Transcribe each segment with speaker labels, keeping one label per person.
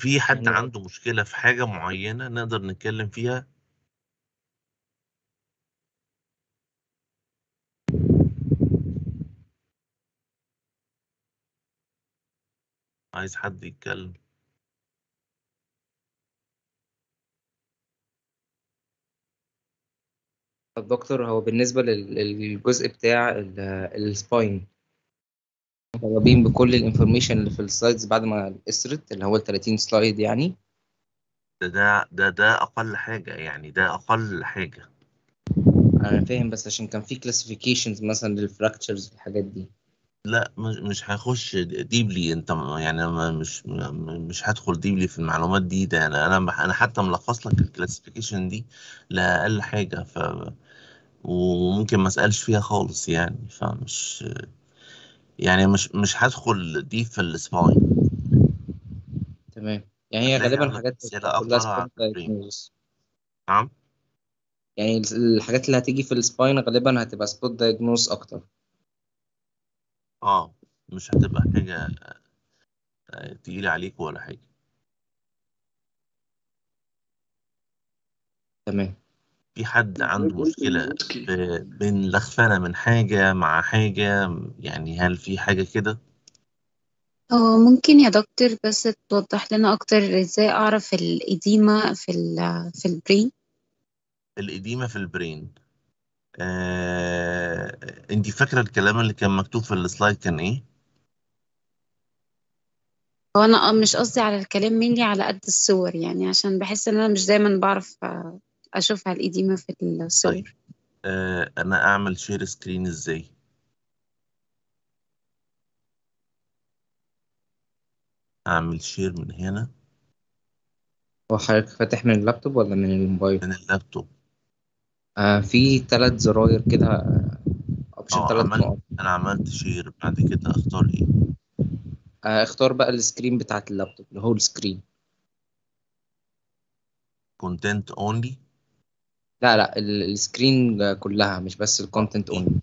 Speaker 1: في حد
Speaker 2: يعني-
Speaker 1: عنده مشكلة في حاجة معينة نقدر نتكلم فيها عايز حد يتكلم
Speaker 2: طب دكتور هو بالنسبة لل- للجزء بتاع ال- السباين مطالبين بكل الانفورميشن اللي في السلايدز بعد ما اتأثرت اللي هو ال 30 سلايد يعني
Speaker 1: ده ده ده ده أقل حاجة يعني ده أقل حاجة
Speaker 2: انا فاهم بس عشان كان في كلاسيفيكيشنز مثلا للفراكتشرز والحاجات دي
Speaker 1: لا مش مش هخش ديبلي انت م- يعني ما- مش م- مش هدخل ديبلي في المعلومات دي ده انا انا انا حتى ملخص لك الكلاسيفيكيشن دي لاقل حاجه ف وممكن ما اسالش فيها خالص يعني فمش يعني مش مش هدخل دي في السباين
Speaker 2: تمام يعني هي
Speaker 1: هتلاقي
Speaker 2: غالبا
Speaker 1: عندك
Speaker 2: حاجات
Speaker 1: أسئلة
Speaker 2: كلها
Speaker 1: أكتر
Speaker 2: سبوت
Speaker 1: عن البرين.
Speaker 2: diagnosis.
Speaker 1: نعم
Speaker 2: يعني ال- الحاجات اللي هتيجي في السباين غالبا هتبقى سبوت دايجنوز اكتر
Speaker 1: اه مش هتبقى حاجه آه، تقيله عليك ولا حاجه
Speaker 2: تمام
Speaker 1: في حد عنده مشكله ب- بين لخفنه من حاجه مع حاجه يعني هل في حاجه كده
Speaker 3: هو ممكن يا دكتور بس توضح لنا أكتر إزاي أعرف الإديمة في ال في البرين
Speaker 1: الإديمة في البرين آه... انت فاكرة الكلام اللي كان مكتوب في السلايد كان ايه؟
Speaker 3: هو أنا آه مش قصدي على الكلام مني على قد الصور يعني عشان بحس إن أنا مش دايما بعرف آه، أشوفها الإديمة في الصور
Speaker 1: طيب آه... انا اعمل شير سكرين ازاي؟ اعمل شير من هنا
Speaker 2: هو حضرتك فاتح من اللابتوب ولا من الموبايل
Speaker 1: من اللابتوب
Speaker 2: آه في ثلاث زراير كده اوبشن
Speaker 1: اه
Speaker 2: ثلاث
Speaker 1: عملت
Speaker 2: نقط
Speaker 1: انا عملت شير بعد كده اختار ايه؟
Speaker 2: آه اختار بقى السكرين بتاعت اللابتوب اللي هو السكرين
Speaker 1: كونتنت اونلي
Speaker 2: لا لا ال- السكرين كلها مش بس الكونتنت اونلي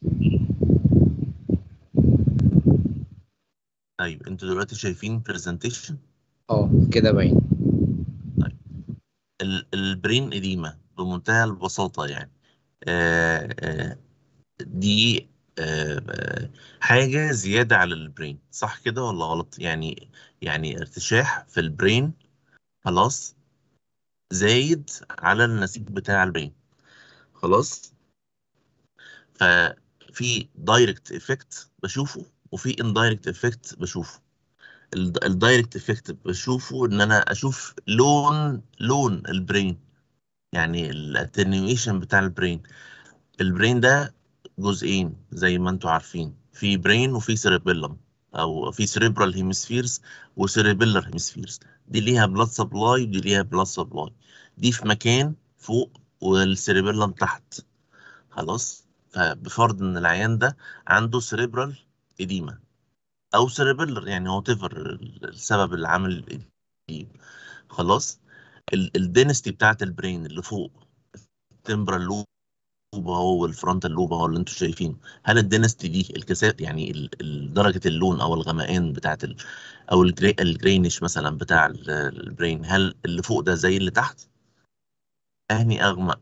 Speaker 1: طيب انتوا دلوقتي شايفين برزنتيشن
Speaker 2: اه كده باين
Speaker 1: البرين إديمة بمنتهى البساطة يعني آه... آه... دي آه، آه، حاجة زيادة على البرين صح كده ولا غلط يعني يعني ارتشاح في البرين خلاص زايد على النسيج بتاع البرين خلاص ففي دايركت افكت بشوفه وفي اندايركت افكت بشوفه الدايركت افكت بشوفه ان انا اشوف لون لون البرين يعني الاتنيويشن بتاع البرين البرين ده جزئين زي ما انتوا عارفين في برين وفي سيريبيلم او في سيريبرال هيمسفيرز وسيريبيلر هيمسفيرز دي ليها بلاد سبلاي ودي ليها بلاد سبلاي دي في مكان فوق والسيريبيلم تحت خلاص فبفرض ان العيان ده عنده سيريبرال اديما او سيريبيلر يعني هو تفر السبب اللي عامل الاديما خلاص الدينستي بتاعت البرين اللي فوق التمبرال لوب اهو والفرونتال لوب اهو اللي انتوا شايفينه هل الدينستي دي الكثافه يعني ال- ال- درجه اللون او الغمقان بتاعت ال او الجري الجرينش مثلا بتاع ال- البرين هل اللي فوق ده زي اللي تحت؟ انهي اغمق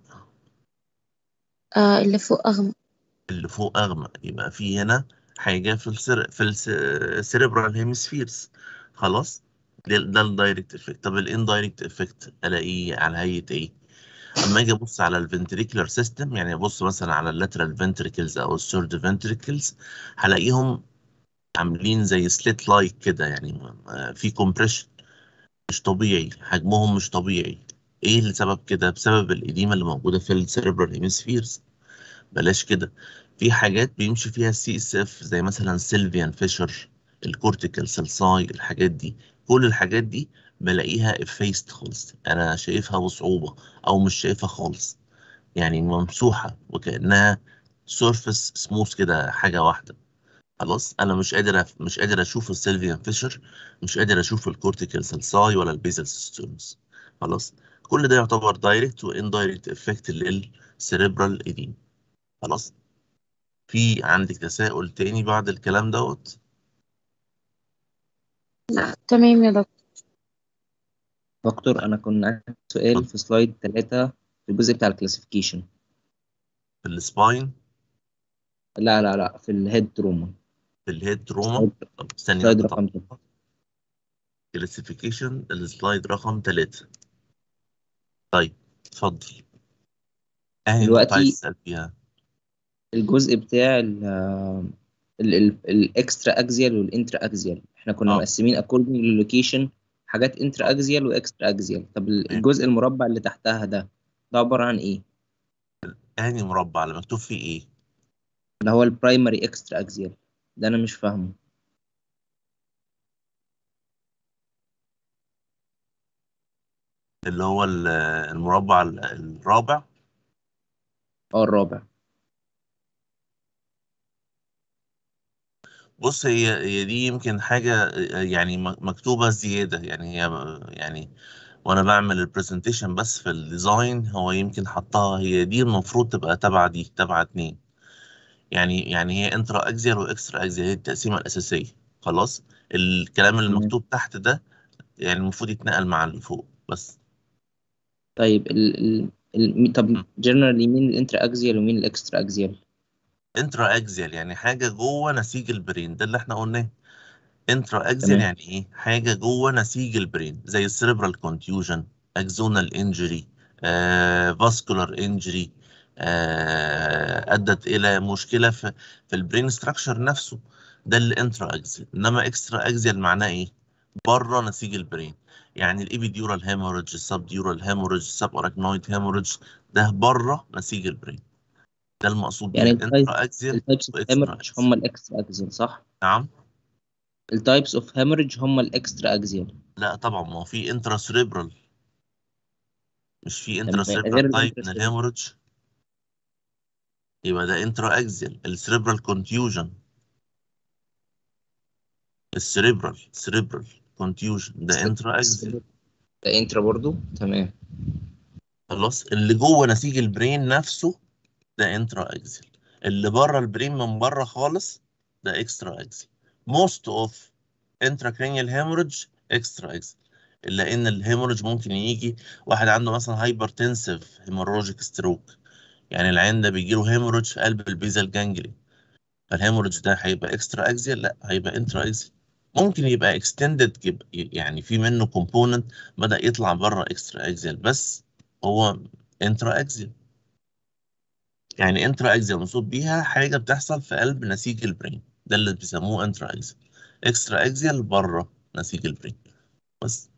Speaker 3: آه اللي فوق أغمق
Speaker 1: اللي فوق اغمق يبقى في هنا حاجه في السر في السيريبرال هيمسفيرز خلاص ده ده الدايركت افكت طب الاندايركت افكت الاقيه على هيئه ايه اما اجي ابص على الفنتريكولار سيستم يعني ابص مثلا على اللاترال فنتريكلز او الثيرد فنتريكلز هلاقيهم عاملين زي سليت لايك كده يعني آه، في كومبريشن مش طبيعي حجمهم مش طبيعي ايه السبب كده بسبب الاديمه اللي موجوده في السيريبرال هيمسفيرز بلاش كده في حاجات بيمشي فيها السي اس اف زي مثلا سيلفيان فيشر الكورتيكال سلساي الحاجات دي كل الحاجات دي بلاقيها افيست خالص انا شايفها بصعوبة او مش شايفها خالص يعني ممسوحة وكأنها سيرفس سموث كده حاجة واحدة خلاص انا مش قادر أف... مش قادر اشوف السيلفيان فيشر مش قادر اشوف الكورتيكال سلساي ولا البيزل سيستمز خلاص كل ده يعتبر دايركت واندايركت افكت للسيريبرال ايديم خلاص في عندك تساؤل تاني بعد الكلام دوت
Speaker 3: لا تمام يا دكتور
Speaker 2: دكتور انا كنا عندي سؤال في سلايد 3 في الجزء بتاع الكلاسيفيكيشن
Speaker 1: في السباين
Speaker 2: لا لا لا في الهيد تروما
Speaker 1: في الهيد تروما طب ثانية
Speaker 2: سلايد
Speaker 1: واحدة
Speaker 2: رقم
Speaker 1: طب
Speaker 2: 3
Speaker 1: كلاسيفيكيشن السلايد رقم 3 طيب اتفضل اهي اللي كنت عايز
Speaker 2: دلوقتي
Speaker 1: تسأل فيها
Speaker 2: الجزء بتاع ال ال- ال- الاكسترا اكزيال والانترا اكزيال احنا كنا
Speaker 1: اه
Speaker 2: مقسمين اكوردنج للوكيشن حاجات انترا اكزيال واكسترا اكزيال طب ال-
Speaker 1: تمام
Speaker 2: الجزء المربع اللي تحتها ده ده عبارة عن ايه
Speaker 1: اهي مربع اللي مكتوب فيه ايه
Speaker 2: اللي هو البرايمري اكسترا اكزيال ده انا مش فاهمه
Speaker 1: اللي هو ال- المربع ال- الرابع
Speaker 2: اه الرابع
Speaker 1: بص هي هي دي يمكن حاجة يعني م- مكتوبة زيادة يعني هي يعني وانا بعمل البرزنتيشن بس في الديزاين هو يمكن حطها هي دي المفروض تبقى تبع دي تبع اتنين يعني يعني هي انترا اكزيال واكسترا اكزيال هي التقسيمة الأساسية خلاص الكلام اللي
Speaker 2: تمام
Speaker 1: مكتوب تحت ده يعني المفروض يتنقل مع اللي فوق بس
Speaker 2: طيب ال ال ال طب
Speaker 1: م.
Speaker 2: جنرالي مين الانترا اكزيال ومين الاكسترا اكزيال
Speaker 1: انترا اكزيال يعني حاجة جوه نسيج البرين ده اللي احنا قلناه انترا اكزيال
Speaker 2: تمام
Speaker 1: يعني ايه حاجه جوه نسيج البرين زي السيربرال كونتيوجن اكزونال انجري فاسكولار انجري ادت الى مشكله في في البرين ستراكشر نفسه ده الانترا اكزيال انما اكسترا اكزيال معناه ايه بره نسيج البرين يعني الابيديورال هيموريدج السب ديورال هيموريدج السب اراكنويد هيموريدج ده بره نسيج البرين ده المقصود بيه
Speaker 2: يعني التايب
Speaker 1: الانترا اكزيال
Speaker 2: التايبس اوف
Speaker 1: واكسترا
Speaker 2: هيموريدج
Speaker 1: اكزيال
Speaker 2: هم الاكسترا اكزيال صح
Speaker 1: نعم
Speaker 2: التايبس اوف هيموريدج هم الاكسترا اكزيال
Speaker 1: لا طبعا ما هو في انترا سريبرال مش في انترا
Speaker 2: تمام غير
Speaker 1: سيربرال تايب
Speaker 2: الانترا
Speaker 1: من الهيموريدج يبقى ده انترا اكزيال السريبرال كونتيوجن السريبرال سريبرال كونتيوجن ده انترا اكزيال
Speaker 2: ده انترا برضو تمام
Speaker 1: خلاص اللي جوه نسيج البرين نفسه ده انترا اكزيال اللي بره البرين من بره خالص ده اكسترا اكزيال most of intracranial hemorrhage extra axial الا ان الهيموريدج ممكن يجي واحد عنده مثلا هايبرتنسيف هيموراجيك ستروك يعني العين ده بيجي له هيموريدج في قلب البيزال جانجلي فالهيموريدج ده هيبقى اكسترا اكزيال لا هيبقى انترا اكزيال ممكن يبقى اكستندد يعني في منه كومبوننت بدأ يطلع بره اكسترا اكزيال بس هو انترا اكزيال يعني انترا اكزيال مقصود بيها حاجه بتحصل في قلب نسيج البرين ده اللي بيسموه انترا اكزيال اكسترا اكزيال بره نسيج البرين بس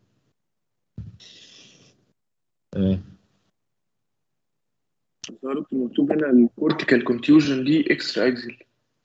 Speaker 2: تمام
Speaker 4: يا دكتور مكتوب هنا الكورتيكال كونتيوجن دي اكسترا اكزيل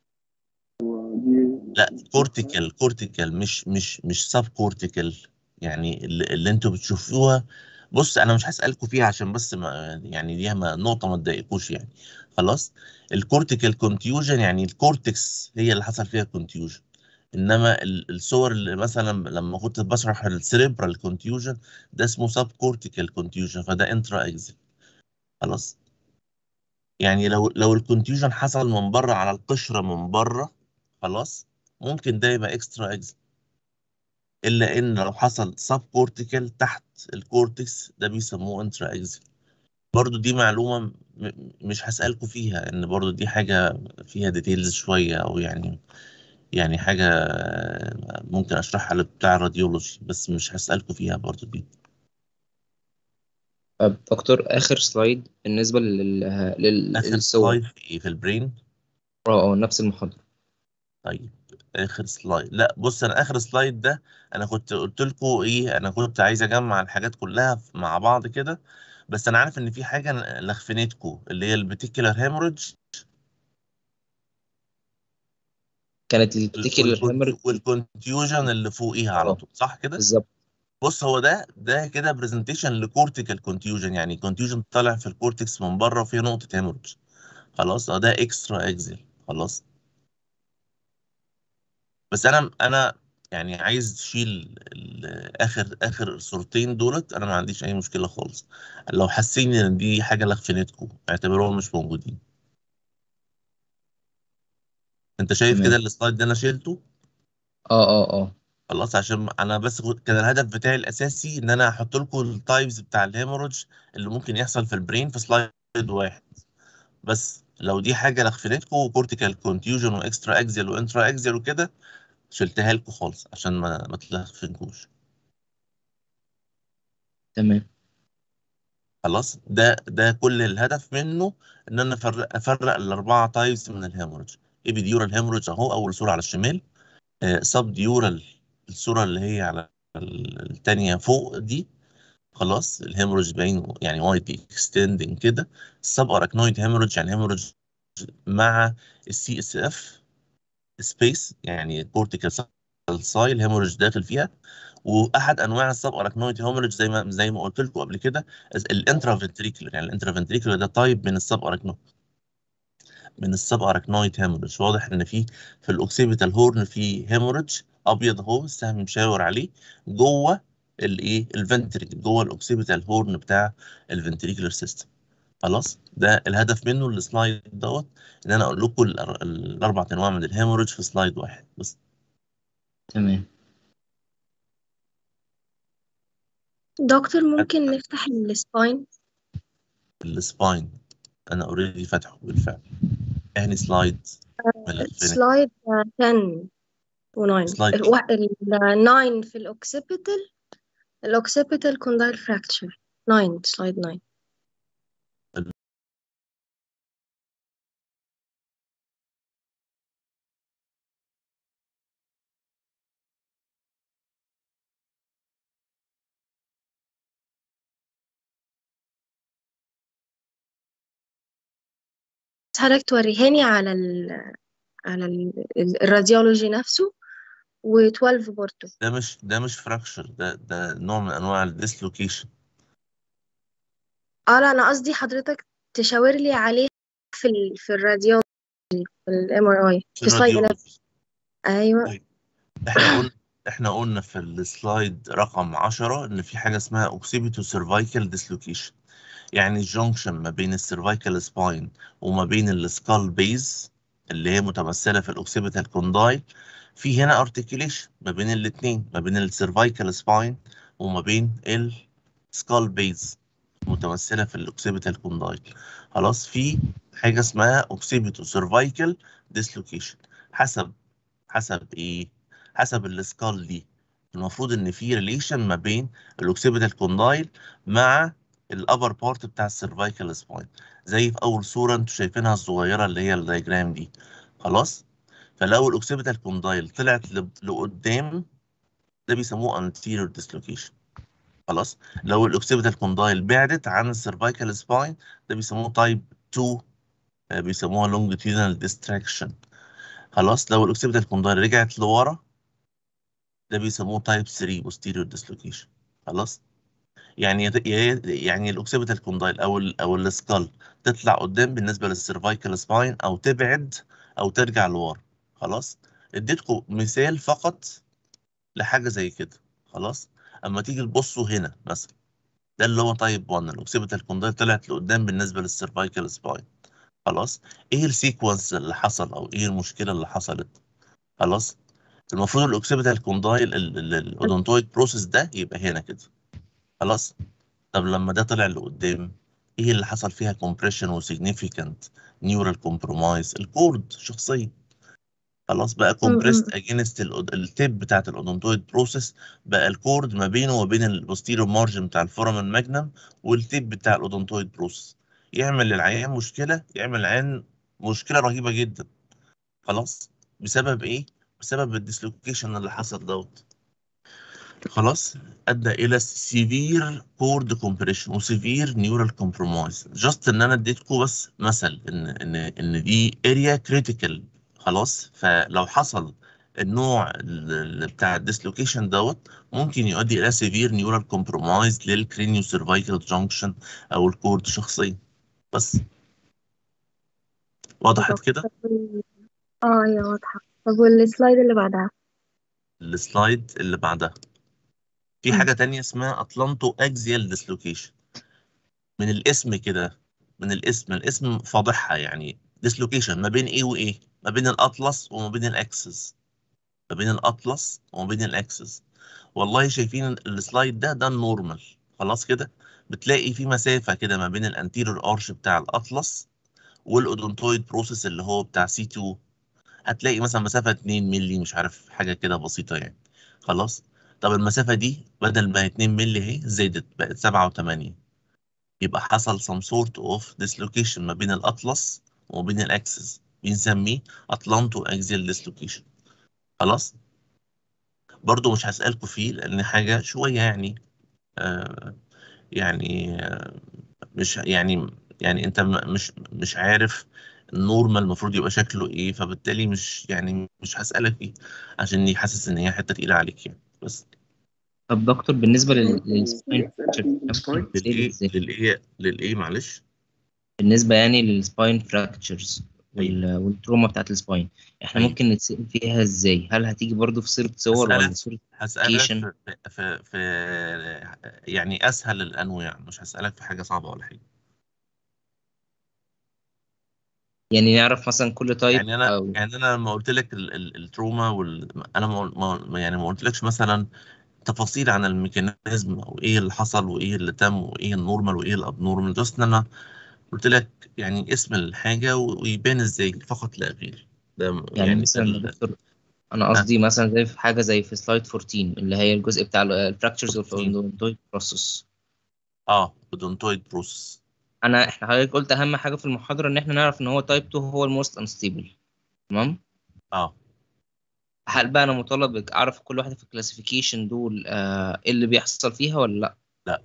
Speaker 4: ودي
Speaker 1: لا كورتيكال كورتيكال مش مش مش سب كورتيكال يعني اللي, اللي انتوا بتشوفوها بص انا مش هسألكوا فيها عشان بس ما يعني دي ما نقطة ما تضايقكوش يعني خلاص الكورتيكال كونتيوجن يعني الكورتكس هي اللي حصل فيها كونتيوجن انما ال- الصور اللي مثلا لما كنت بشرح السريبرال كونتيوجن ده اسمه سب كورتيكال كونتيوجن فده انترا اكزيل خلاص يعني لو لو الكونتيوجن حصل من بره على القشرة من بره خلاص ممكن ده يبقى اكسترا اكزيل الا ان لو حصل سب كورتيكال تحت الكورتكس ده بيسموه انترا اكزيل برضو دي معلومة م- م- مش هسألكوا فيها ان برضو دي حاجة فيها ديتيلز شوية او يعني يعني حاجة ممكن اشرحها لبتاع الراديولوجي بس مش هسألكوا فيها برضو دي
Speaker 2: طب دكتور اخر سلايد بالنسبه لل لل-
Speaker 1: اخر
Speaker 2: للصور
Speaker 1: سلايد في ايه في البرين
Speaker 2: اه اه نفس المحاضره
Speaker 1: طيب اخر سلايد لا بص انا اخر سلايد ده انا كنت قلت لكم ايه انا كنت عايز اجمع الحاجات كلها في- مع بعض كده بس انا عارف ان في حاجه لخفنتكم اللي هي البيتيكولار هيموريدج
Speaker 2: كانت البتيكل هيموريدج
Speaker 1: والكونتيوجن اللي فوقيها على
Speaker 2: اه
Speaker 1: طول صح كده
Speaker 2: بالظبط
Speaker 1: بص هو ده ده كده برزنتيشن لكورتيكال كونتيوجن يعني كونتيوجن طالع في الكورتكس من بره وفيه نقطه هيموريدج خلاص اه ده اكسترا اكزيل خلاص بس انا انا يعني عايز تشيل ال- اخر اخر صورتين دولت انا ما عنديش اي مشكله خالص لو حاسين ان دي حاجه لخفنتكم اعتبروهم مش موجودين انت شايف
Speaker 2: تمام
Speaker 1: كده السلايد ده انا شيلته
Speaker 2: اه اه اه
Speaker 1: خلاص عشان انا بس كنت- كان الهدف بتاعي الاساسي ان انا احط لكم التايبس بتاع الهيموريدج اللي ممكن يحصل في البرين في سلايد واحد بس لو دي حاجه لخفتكم كورتيكال كونتيوجن واكسترا اكزيال وانترا اكزيال وكده شلتها لكم خالص عشان ما ما تلخفنكوش
Speaker 2: تمام
Speaker 1: خلاص ده ده كل الهدف منه ان انا افرق افرق الاربعه تايبس من الهيموريدج ايبيديورال هيموريدج اهو اول صوره على الشمال سب ديورال الصوره اللي هي على ال- التانية فوق دي خلاص الهيموريدج باين يعني وايد اكستندنج كده السب اراكنويد هيموريدج يعني هيموريدج مع السي اس اف سبيس يعني كورتيكال سايل هيموريدج داخل فيها واحد انواع السب اراكنويد هيموريدج زي ما زي ما قلت لكم قبل كده الانترافنتريكولر يعني الانترافنتريكولر ده تايب من السب اراكنويد من السب اراكنويد هيموريدج واضح ان في في الاوكسيبيتال هورن في هيموريدج ابيض اهو السهم مشاور عليه جوه الايه الفنتريكل جوه الاوكسيبيتال هورن بتاع الفنتريكولر سيستم خلاص ده الهدف منه السلايد دوت ان انا اقول لكم الأر- الاربع انواع من الهيموريدج في سلايد واحد بس
Speaker 2: تمام
Speaker 5: دكتور ممكن نفتح السباين
Speaker 1: السباين انا اوريدي فاتحه بالفعل يعني سلايد ملفين
Speaker 5: سلايد 10 و9
Speaker 1: سلايد
Speaker 5: ال 9 في الاوكسيبيتال الاوكسيبيتال كوندايل فراكتشر 9 سلايد 9 حضرتك توريهاني على ال على ال- ال- الراديولوجي نفسه و12 برضه
Speaker 1: ده مش ده مش فراكشر ده ده نوع من انواع الديسلوكيشن
Speaker 5: اه لا انا قصدي حضرتك تشاور لي عليه في ال في الراديولوجي في الام ار اي
Speaker 1: في
Speaker 5: في سلايد 11
Speaker 1: الراديولوجي
Speaker 5: ايوه
Speaker 1: طيب احنا قلنا احنا قلنا في السلايد رقم 10 ان في حاجه اسمها اوكسيبيتو سيرفايكال ديسلوكيشن يعني الجنكشن ما بين السيرفايكال سباين وما بين السكال بيز اللي هي متمثله في الاوكسيبيتال كوندايل في هنا ارتكيوليشن ما بين الاثنين ما بين السيرفايكال سباين وما بين السكال بيز متمثله في الاوكسيبيتال كوندايل خلاص في حاجه اسمها اوكسيبيتو سيرفايكال ديسلوكيشن حسب حسب ايه حسب السكال دي المفروض ان في ريليشن ما بين الاوكسيبيتال كوندايل مع الابر بارت بتاع السيرفايكال سباين زي في اول صوره انتوا شايفينها الصغيره اللي هي الدايجرام دي خلاص فلو الاوكسيبيتال كوندايل طلعت ل- لقدام ده بيسموه anterior dislocation خلاص لو الاوكسيبيتال كوندايل بعدت عن السيرفايكال سباين ده بيسموه تايب 2 آه، بيسموها longitudinal distraction خلاص لو الاوكسيبيتال كوندايل رجعت لورا ده بيسموه تايب 3 posterior dislocation خلاص يعني يت- يا- يعني الاوكسيبيتال كوندايل او ال او السكال تطلع قدام بالنسبه للسيرفايكال سباين او تبعد او ترجع لورا خلاص اديتكم مثال فقط لحاجه زي كده خلاص اما تيجي تبصوا هنا مثلا ده اللي هو تايب 1 الاوكسيبيتال كوندايل طلعت لقدام بالنسبه للسيرفايكال سباين خلاص ايه السيكونس اللي حصل او ايه المشكله اللي حصلت خلاص المفروض الاوكسيبيتال كوندايل الاودونتويد بروسيس ده يبقى هنا كده خلاص طب لما ده طلع لقدام ايه اللي حصل فيها compression و significant neural compromise الكورد شخصيا خلاص بقى compressed against ال- التيب بتاعت الاودونتويد بروسيس بقى الكورد ما بينه وبين البوستيريور مارجن بتاع الفورامين ماجنم والتيب بتاع الاودونتويد بروسيس يعمل للعيان مشكله يعمل العيان مشكله رهيبه جدا خلاص بسبب ايه بسبب الديسلوكيشن اللي حصل دوت خلاص ادى الى سيفير كورد كومبريشن وسيفير نيورال كومبرومايز جاست ان انا اديتكم بس مثل ان ان ان دي اريا كريتيكال خلاص فلو حصل النوع ال- ال- بتاع الديسلوكيشن دوت ممكن يؤدي الى سيفير نيورال كومبرومايز للكرينيو سيرفايكال جانكشن او الكورد شخصيا بس وضحت كده
Speaker 5: اه هي واضحة طب والسلايد اللي بعدها
Speaker 1: السلايد اللي بعدها في
Speaker 5: مم.
Speaker 1: حاجة تانية اسمها أتلانتو أكزيال ديسلوكيشن من الاسم كده من الاسم الاسم فاضحها يعني ديسلوكيشن ما بين ايه وايه ما بين الأطلس وما بين الأكسس ما بين الاطلس وما بين الاكسس والله شايفين السلايد ده ده النورمال خلاص كده بتلاقي في مسافه كده ما بين الانتيريور ارش بتاع الاطلس والاودونتويد بروسيس اللي هو بتاع سي 2 هتلاقي مثلا مسافه 2 مللي مش عارف حاجه كده بسيطه يعني خلاص طب المسافه دي بدل ما هي 2 مللي اهي زادت بقت 7 و8 يبقى حصل some sort of dislocation ما بين الاطلس وما بين الاكسس بنسميه اتلانتو اكزيال dislocation خلاص برضو مش هسألكوا فيه لأن حاجة شوية يعني آه يعني آه مش يعني يعني أنت م- مش مش عارف النورمال المفروض يبقى شكله إيه فبالتالي مش يعني مش هسألك فيه عشان يحسس إن هي حتة تقيلة عليك يعني بس
Speaker 2: طب دكتور بالنسبة لل- للسباين
Speaker 4: السباين
Speaker 1: للإيه
Speaker 2: ازاي؟
Speaker 1: للإيه للإيه معلش
Speaker 2: بالنسبة يعني للسباين فراكتشرز والتروما بتاعت السباين احنا
Speaker 1: أيوة.
Speaker 2: ممكن نتسأل فيها ازاي؟ هل هتيجي برضو في صورة صور ولا
Speaker 1: هسألك
Speaker 2: صورة
Speaker 1: هسألك
Speaker 2: application؟
Speaker 1: في, في, في يعني أسهل الأنواع مش هسألك في حاجة صعبة ولا حاجة
Speaker 2: يعني نعرف مثلا كل تايب
Speaker 1: يعني انا
Speaker 2: او
Speaker 1: يعني انا لما قلت لك ال- ال- التروما وال... انا ما ما- يعني ما قلتلكش مثلا تفاصيل عن الميكانيزم او ايه اللي حصل وايه اللي تم وايه النورمال وايه الابنورمال بس ان انا قلت لك يعني اسم الحاجه و- ويبان ازاي فقط لا غير ده م-
Speaker 2: يعني
Speaker 1: يعني
Speaker 2: مثلا يا
Speaker 1: ال...
Speaker 2: دكتور انا قصدي مثلا زي في حاجة زي في سلايد 14 اللي هي الجزء بتاع الفراكتشرز
Speaker 1: 14.
Speaker 2: والفوندويد بروسس
Speaker 1: اه اودونتويد بروسس
Speaker 2: انا احنا حضرتك قلت اهم حاجة في المحاضرة ان احنا نعرف ان هو تايب 2 هو الموست انستيبل تمام؟
Speaker 1: اه
Speaker 2: هل بقى انا مطالب اعرف كل واحده في الكلاسيفيكيشن دول آه، ايه اللي بيحصل فيها ولا لا
Speaker 1: لا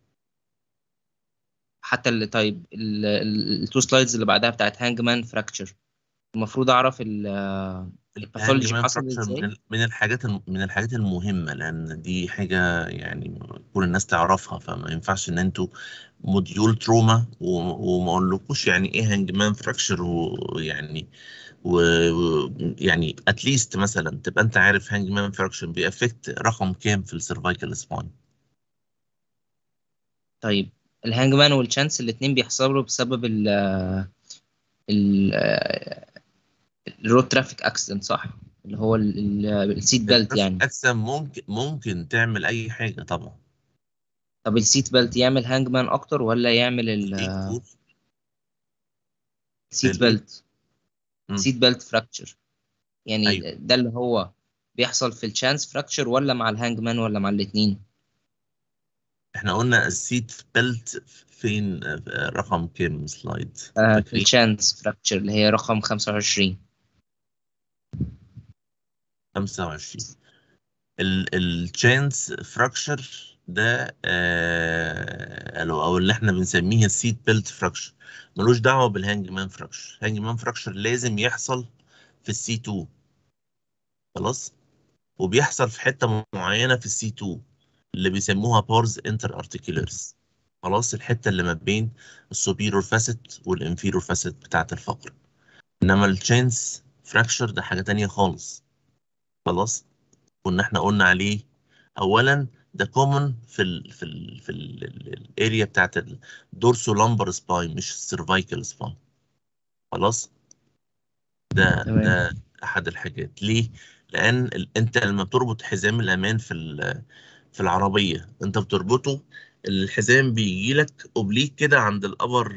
Speaker 2: حتى اللي طيب التو سلايدز اللي بعدها بتاعت هانج مان فراكتشر المفروض اعرف ال- آه، الباثولوجي
Speaker 1: الهانج مان
Speaker 2: حصل
Speaker 1: فراكشر من
Speaker 2: ازاي
Speaker 1: ال- من الحاجات الم- من الحاجات المهمه لان دي حاجه يعني كل الناس تعرفها فما ينفعش ان انتوا موديول تروما و- وما اقولكوش يعني ايه هانج مان فراكشر ويعني ويعني اتليست مثلا تبقى انت عارف هانج مان فراكشر بيأفكت رقم كام في السيرفايكال سباين
Speaker 2: طيب الهانج مان والشانس الاثنين بيحصلوا بسبب ال ال الرود ترافيك اكسيدنت صح اللي هو السيت بيلت يعني
Speaker 1: اجسام ممكن ممكن تعمل اي حاجه طبعا
Speaker 2: طب السيت بيلت يعمل هانج مان اكتر ولا يعمل
Speaker 1: في
Speaker 2: السيت
Speaker 1: الإيه؟
Speaker 2: بيلت
Speaker 1: مم.
Speaker 2: سيت بيلت فراكتشر يعني
Speaker 1: أيوة.
Speaker 2: ده اللي هو بيحصل في الشانس فراكتشر ولا مع الهانج مان ولا مع الاثنين
Speaker 1: احنا قلنا السيت بيلت فين آه، رقم كام سلايد
Speaker 2: آه في
Speaker 1: فاكرين؟
Speaker 2: الشانس فراكتشر اللي هي رقم 25
Speaker 1: 25 التشانس فراكشر ده آه او أو اللي احنا بنسميه السيت بيلت فراكشر ملوش دعوه بالهانج مان فراكشر الهانج مان فراكشر لازم يحصل في السي 2 خلاص وبيحصل في حته معينه في السي 2 اللي بيسموها بارز انتر ارتيكولارز خلاص الحته اللي ما بين السوبيرور فاسيت والانفيرور فاسيت بتاعه الفقر انما التشانس فراكشر ده حاجه تانية خالص خلاص كنا احنا قلنا عليه اولا ده كومن في ال في ال في الاريا بتاعت الدورسو لامبر سباين مش السيرفايكال سباين خلاص ده
Speaker 2: تمام.
Speaker 1: ده احد الحاجات ليه لان ال- انت لما بتربط حزام الامان في ال- في العربيه انت بتربطه الحزام بيجي لك اوبليك كده عند الابر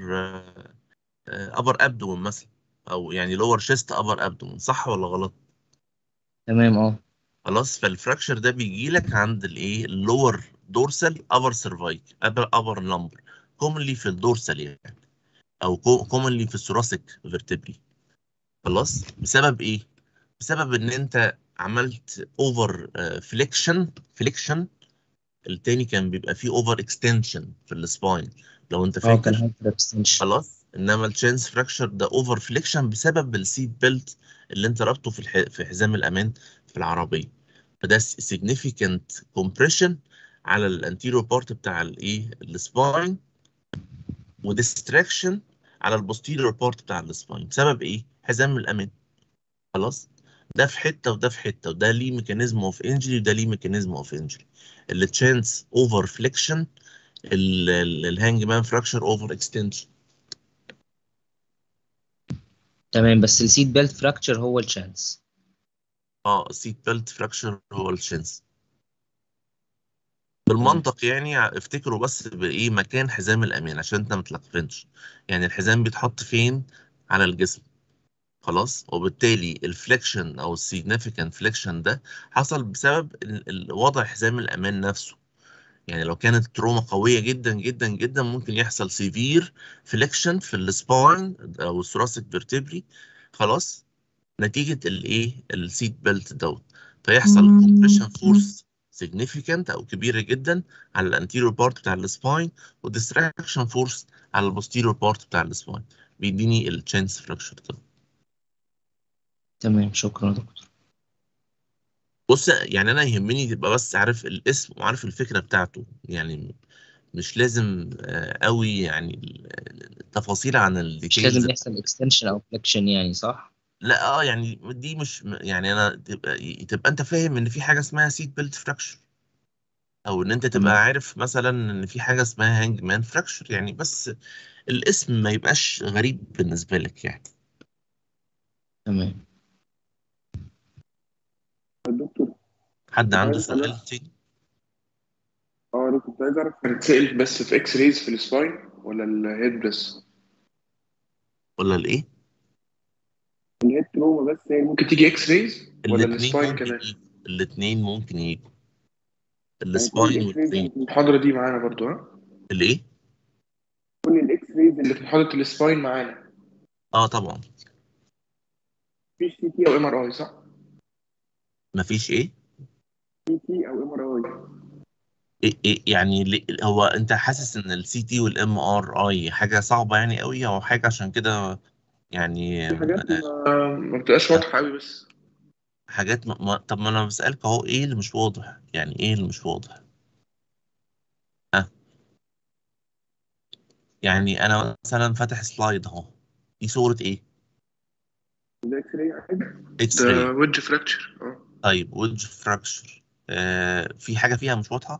Speaker 1: ابر ابدومن مثلا او يعني لور شيست ابر ابدومن صح ولا غلط
Speaker 2: تمام اه
Speaker 1: خلاص فالفراكشر ده بيجي لك عند الايه اللور دورسال ابر سيرفايك ابر ابر لامبر كومنلي في الدورسال يعني او كومنلي في الثوراسيك فيرتبري خلاص بسبب ايه بسبب ان انت عملت اوفر فليكشن فليكشن التاني كان بيبقى فيه اوفر اكستنشن في السباين لو انت
Speaker 2: اه كان
Speaker 1: فاكر
Speaker 2: هايبر اكستنشن
Speaker 1: خلاص انما التشانس فراكشر ده اوفر فليكشن بسبب السيت بيلت اللي انت رابطه في الح... في حزام الامان في العربيه فده significant compression على الانتيريور بارت بتاع الايه السباين وديستراكشن على البوستيريور بارت بتاع السباين بسبب ايه حزام الامان خلاص ده في حته وده في حته وده ليه ميكانيزم اوف انجري وده ليه ميكانيزم اوف انجري التشانس اوفر فليكشن الهانج مان فراكشر اوفر اكستنشن
Speaker 2: تمام بس السيت بيلت فراكتشر هو الشانس
Speaker 1: اه السيت بيلت فراكشر هو الشنس بالمنطق يعني افتكروا بس بايه مكان حزام الامان عشان انت ما تلخبطش يعني الحزام بيتحط فين على الجسم خلاص وبالتالي الفليكشن او السيجنيفيكانت فليكشن ده حصل بسبب ال- ال- وضع حزام الامان نفسه يعني لو كانت تروما قويه جدا جدا جدا ممكن يحصل سيفير فليكشن في السباين او الثوراسيك فيرتبري خلاص نتيجه الايه السيت بيلت دوت فيحصل كومبريشن فورس significant او كبيره جدا على الانتيريور بارت بتاع السباين وديستراكشن فورس على البوستيريور بارت بتاع السباين بيديني التشانس فراكشر ده
Speaker 2: تمام شكرا يا دكتور
Speaker 1: بص يعني انا يهمني تبقى بس عارف الاسم وعارف الفكره بتاعته يعني مش لازم آه، قوي يعني ال- التفاصيل عن
Speaker 2: مش
Speaker 1: الديتيلز
Speaker 2: لازم يحصل اكستنشن او فليكشن يعني صح؟
Speaker 1: لا اه يعني دي مش يعني انا تبقى تبقى انت فاهم ان في حاجه اسمها سيت بيلت فراكشر او ان انت تبقى
Speaker 2: تمام.
Speaker 1: عارف مثلا ان في حاجه اسمها هانج مان فراكشر يعني بس الاسم ما يبقاش غريب بالنسبه لك يعني
Speaker 2: تمام
Speaker 4: الدكتور
Speaker 1: حد عنده
Speaker 4: عايز
Speaker 1: سؤال
Speaker 4: أعرف-
Speaker 1: تاني
Speaker 4: اه انا كنت عايز اعرف هتتسأل بس في اكس ريز في السباين ولا الهيد بس
Speaker 1: ولا الايه
Speaker 4: الهيد تروما بس هي ممكن تيجي اكس ريز ولا
Speaker 1: الاثنين
Speaker 4: السباين
Speaker 1: ممكن
Speaker 4: كمان
Speaker 1: يجوا الاثنين ممكن يجوا
Speaker 4: يعني كل
Speaker 1: السباين
Speaker 4: الاكس ريز
Speaker 1: والاثنين
Speaker 4: في المحاضرة دي معانا برضو ها
Speaker 1: الايه
Speaker 4: كل الاكس ريز اللي في محاضرة السباين معانا
Speaker 1: اه طبعا
Speaker 4: مفيش سي تي او ام ار اي صح؟
Speaker 1: مفيش ايه
Speaker 4: سي تي او ام ار اي
Speaker 1: إيه إيه يعني ليه- هو انت حاسس ان السي تي والام ار اي حاجه صعبه يعني قوي او حاجه عشان كده يعني
Speaker 4: في حاجات
Speaker 1: آه،
Speaker 4: ما, ما بتبقاش واضحة قوي بس
Speaker 1: حاجات ما ما- طب ما انا بسألك اهو ايه اللي مش واضح يعني ايه اللي مش واضح ها يعني انا مثلا فاتح سلايد اهو دي صورة ايه
Speaker 4: ده اكس راي عادي
Speaker 1: اكس
Speaker 4: ده
Speaker 1: راي
Speaker 4: ويدج فراكتشر اه
Speaker 1: طيب ويدج فراكشر آه في حاجة فيها مش واضحة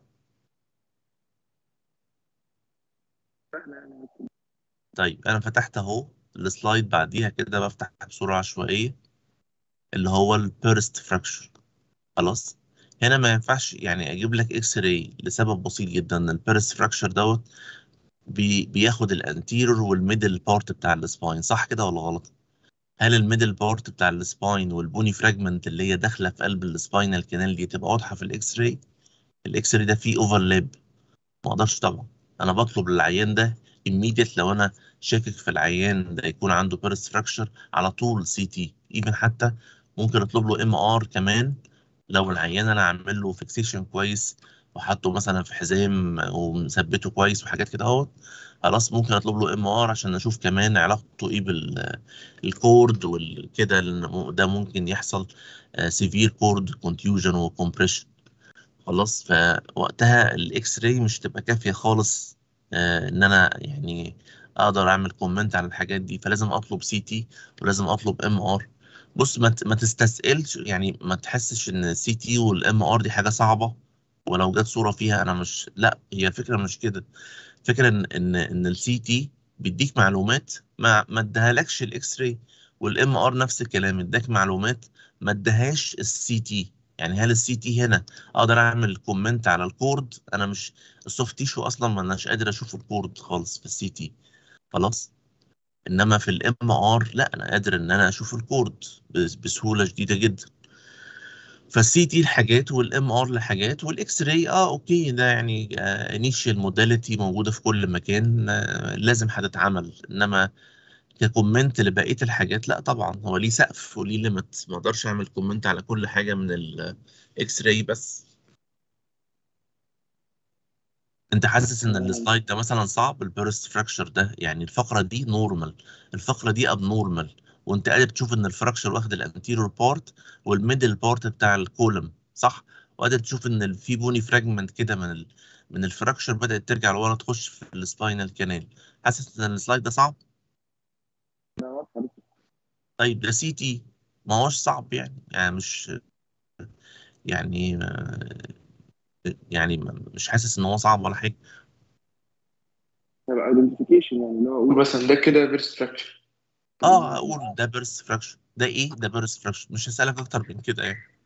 Speaker 4: سهلة يعني
Speaker 1: طيب انا فتحت اهو السلايد بعديها كده بفتح بصورة عشوائية اللي هو البيرست فراكشر خلاص هنا ما ينفعش يعني اجيب لك اكس راي لسبب بسيط جدا ان البيرست فراكشر دوت بي بياخد الانتيرور والميدل بارت بتاع السباين صح كده ولا غلط هل الميدل بارت بتاع السباين والبوني فراجمنت اللي هي داخله في قلب السباينال كانال دي تبقى واضحه في الاكس راي الاكس راي ده فيه اوفرلاب ما اقدرش طبعا انا بطلب للعيان ده immediate لو انا شاكك في العيان ده يكون عنده بيرست فراكشر على طول سي تي ايفن حتى ممكن اطلب له ام ار كمان لو العيان انا عامل له فيكسيشن كويس وحاطه مثلا في حزام ومثبته كويس وحاجات كده اهوت خلاص ممكن اطلب له ام ار عشان اشوف كمان علاقته ايه بالكورد والكده لأن ده ممكن يحصل سيفير كورد كونتيوجن وكومبريشن خلاص فوقتها الاكس راي مش تبقى كافيه خالص آه، ان انا يعني اقدر اعمل كومنت على الحاجات دي فلازم اطلب سي تي ولازم اطلب ام ار بص ما ت- ما تستسئلش يعني ما تحسش ان السي تي والام ار دي حاجه صعبه ولو جت صوره فيها انا مش لا هي الفكره مش كده فكرة ان ان ان السي تي بيديك معلومات ما ما ادهالكش الاكس راي والام ار نفس الكلام اداك معلومات ما ادهاش السي تي يعني هل السي تي هنا اقدر اعمل كومنت على الكورد انا مش السوفت تيشو اصلا ما اناش قادر اشوف الكورد خالص في السي تي خلاص انما في الام ار لا انا قادر ان انا اشوف الكورد بس- بسهوله شديده جدا فالسي تي لحاجات والام ار لحاجات والاكس راي اه اوكي ده يعني انيشال موداليتي موجوده في كل مكان آه لازم هتتعمل انما ككومنت لبقيه الحاجات لا طبعا هو ليه سقف وليه ليميت ما اقدرش اعمل كومنت على كل حاجه من الاكس راي بس انت حاسس ان السلايد ده مثلا صعب البيرست فراكشر ده يعني الفقره دي نورمال الفقره دي اب نورمال وانت قادر تشوف ان الفراكشر واخد الانتيريور بارت والميدل بارت بتاع الكولم صح وقادر تشوف ان ال- في بوني فراجمنت كده من ال... من الفراكشر بدات ترجع لورا تخش في السباينال كانال حاسس ان السلايد ده صعب طيب ده سي تي ما هوش صعب يعني يعني مش يعني يعني مش حاسس ان هو صعب ولا حاجه
Speaker 4: هيبقى ايدنتيفيكيشن يعني اللي هو اقول مثلا ده كده بيرست فراكتشر
Speaker 1: اه اقول ده بيرست فراكشر ده ايه ده بيرست فراكشر مش هسألك اكتر من كده يعني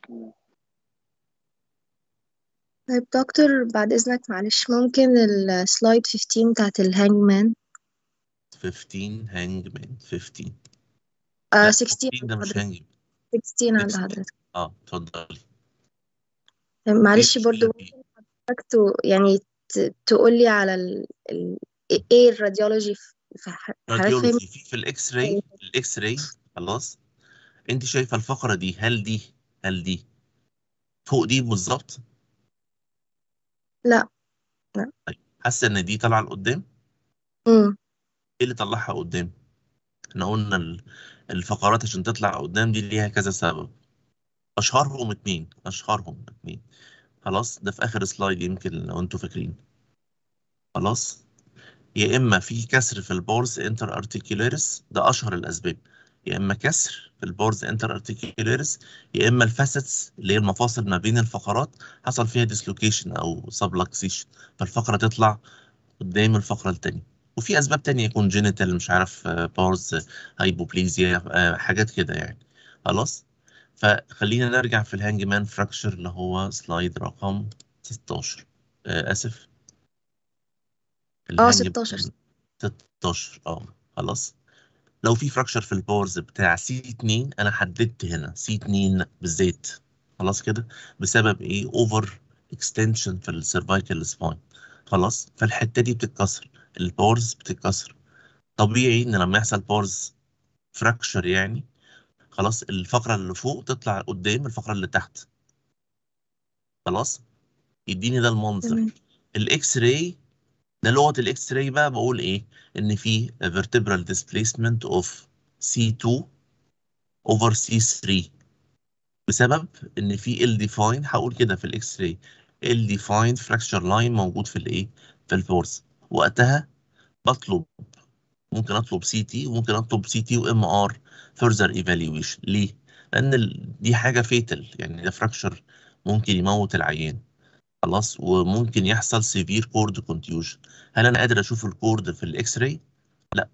Speaker 5: طيب دكتور بعد إذنك معلش ممكن السلايد 15 بتاعت الهانج مان
Speaker 1: 15 هانج مان 15
Speaker 5: آه
Speaker 1: لا
Speaker 5: 16
Speaker 1: 15 ده مش هانج
Speaker 5: 16 عند
Speaker 1: 16
Speaker 5: حضرتك
Speaker 1: اه اتفضلي
Speaker 5: طيب
Speaker 1: ايه
Speaker 5: معلش برضو
Speaker 1: المشكلة فيه؟
Speaker 5: محتاج تو- يعني ت- تقولي على ال... ال... ايه الراديولوجي في في ح- حضرتك فاهم
Speaker 1: راديولوجي في في الاكس راي الاكس راي خلاص انت شايفه الفقره دي هل دي هل دي فوق دي بالظبط
Speaker 5: لا لا
Speaker 1: طيب حاسه ان دي طالعه لقدام
Speaker 5: امم
Speaker 1: ايه اللي طلعها قدام احنا قلنا ال- الفقرات عشان تطلع قدام دي ليها كذا سبب اشهرهم اتنين اشهرهم اتنين خلاص ده في اخر سلايد يمكن لو انتوا فاكرين خلاص يا اما في كسر في البورز انتر ارتيكولاريس ده اشهر الاسباب يا اما كسر في البورز انتر ارتيكولاريس يا اما الفاسيتس اللي هي المفاصل ما بين الفقرات حصل فيها ديسلوكيشن او سبلكسيشن فالفقره تطلع قدام الفقره التانيه وفي اسباب تانية يكون جينيتال مش عارف بارز هايبوبليزيا آه، حاجات كده يعني خلاص فخلينا نرجع في الهانج مان فراكشر اللي هو سلايد رقم 16 آه اسف
Speaker 5: اه
Speaker 1: الهانج
Speaker 5: 16
Speaker 1: مان 16 اه خلاص لو في فراكشر في البورز بتاع سي 2 انا حددت هنا سي 2 بالذات خلاص كده بسبب ايه اوفر اكستنشن في السيرفايكال سباين خلاص فالحته دي بتتكسر البورز بتتكسر طبيعي ان لما يحصل بورز فراكشر يعني خلاص الفقره اللي فوق تطلع قدام الفقره اللي تحت خلاص يديني ده المنظر
Speaker 5: تمام
Speaker 1: الاكس راي ده لغه الاكس راي بقى بقول ايه ان في vertebral displacement of C2 over C3 بسبب ان في ال ديفاين هقول كده في الاكس راي ال ديفايند فراكشر لاين موجود في الايه في البورس وقتها بطلب ممكن اطلب سي تي وممكن اطلب سي تي وام ار فurther evaluation ليه لان ال- دي حاجه فيتال يعني ده فراكشر ممكن يموت العيان خلاص وممكن يحصل سيفير كورد كونتيوجن هل انا قادر اشوف الكورد في الاكس راي لا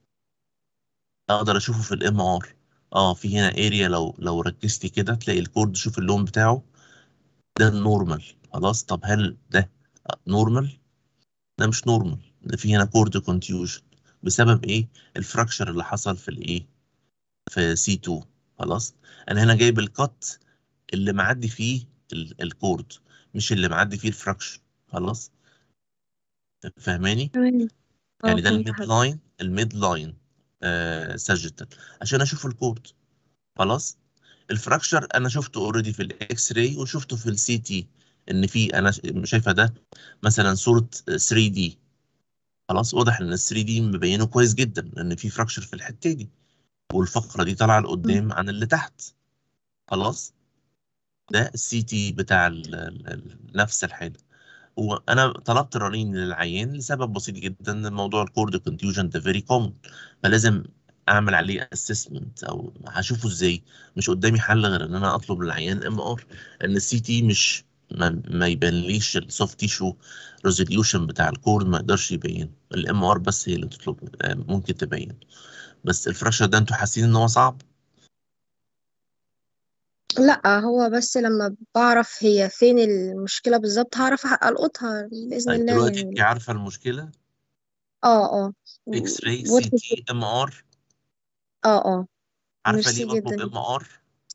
Speaker 1: اقدر اشوفه في الام ار اه في هنا اريا لو لو ركزتي كده تلاقي الكورد شوف اللون بتاعه ده النورمال خلاص طب هل ده نورمال ده مش نورمال ده في هنا كورد كونتيوجن بسبب ايه الفراكشر اللي حصل في الايه في سي 2 خلاص انا هنا جايب الكات اللي معدي فيه ال- الكورد مش اللي معدي فيه الفراكشر خلاص فاهماني
Speaker 5: تمام اه
Speaker 1: يعني ده
Speaker 5: فهمت
Speaker 1: الميد
Speaker 5: حضرتك
Speaker 1: لاين الميد لاين آه ساجيتال عشان اشوف الكورد خلاص الفراكشر انا شفته اوريدي في الاكس راي وشفته في السي تي ان في انا ش- شايفه ده مثلا صوره 3 دي خلاص واضح ان ال 3 دي مبينه كويس جدا ان في فراكشر في الحته دي والفقره دي طالعه لقدام عن اللي تحت خلاص ده السي تي بتاع ال ال ال نفس الحاله وانا طلبت رنين للعيان لسبب بسيط جدا موضوع الكورد كونتيوجن ده فيري كومن فلازم اعمل عليه اسسمنت او هشوفه ازاي مش قدامي حل غير ان انا اطلب للعيان ام ار ان السي تي مش ما, ما يبانليش السوفت تيشو ريزوليوشن بتاع الكورد ما يقدرش يبين الام ار بس هي اللي تطلب آه، ممكن تبين بس الفراكشر ده انتوا حاسين ان هو صعب
Speaker 5: لا هو بس لما بعرف هي فين المشكلة بالظبط هعرف ألقطها بإذن
Speaker 1: طيب
Speaker 5: الله
Speaker 1: دلوقتي
Speaker 5: يعني
Speaker 1: انت عارفه المشكله
Speaker 5: اه اه
Speaker 1: اكس راي سي
Speaker 5: واضح
Speaker 1: تي ام ار
Speaker 5: اه اه
Speaker 1: عارفه
Speaker 5: ميرسي
Speaker 1: ليه بطلب
Speaker 5: جدا
Speaker 1: ام ار